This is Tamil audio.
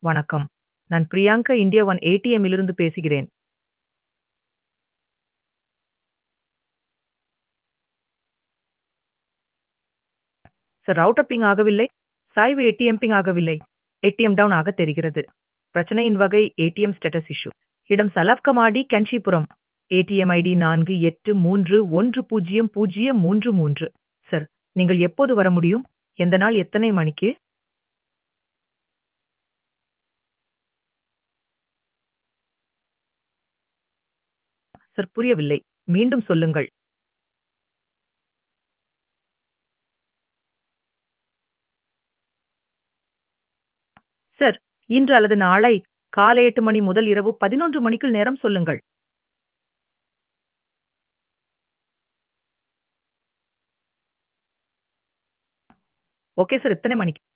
வணக்கம். நான் பிரியங்கா இந்தியா ஒன் ஏடிஎம் இலிருந்து பேசுகிறேன். சார் ரவுட்டர் பிங் ஆகவில்லை. சாய்வு ஏடிஎம் பிங் ஆகவில்லை. ஏடிஎம் டவுன் ஆக தெரிகிறது. பிரச்சனையின் வகை ஏடிஎம் ஸ்டேட்டஸ் இஷ்யூ. இடம் சலப்கமாடி, காஞ்சிபுரம். ATM ID 48311033. சார், நீங்கள் எப்போது வர முடியும்? எந்த நாள் எத்தனை மணிக்கு? சார் புரியவில்லை. மீண்டும் சொல்லுங்கள். சார், இன்று அல்லது நாளை காலை 8 மணி முதல் இரவு 11 மணிக்குள் நேரம் சொல்லுங்கள். Okay sir. எத்தனை மணிக்கு?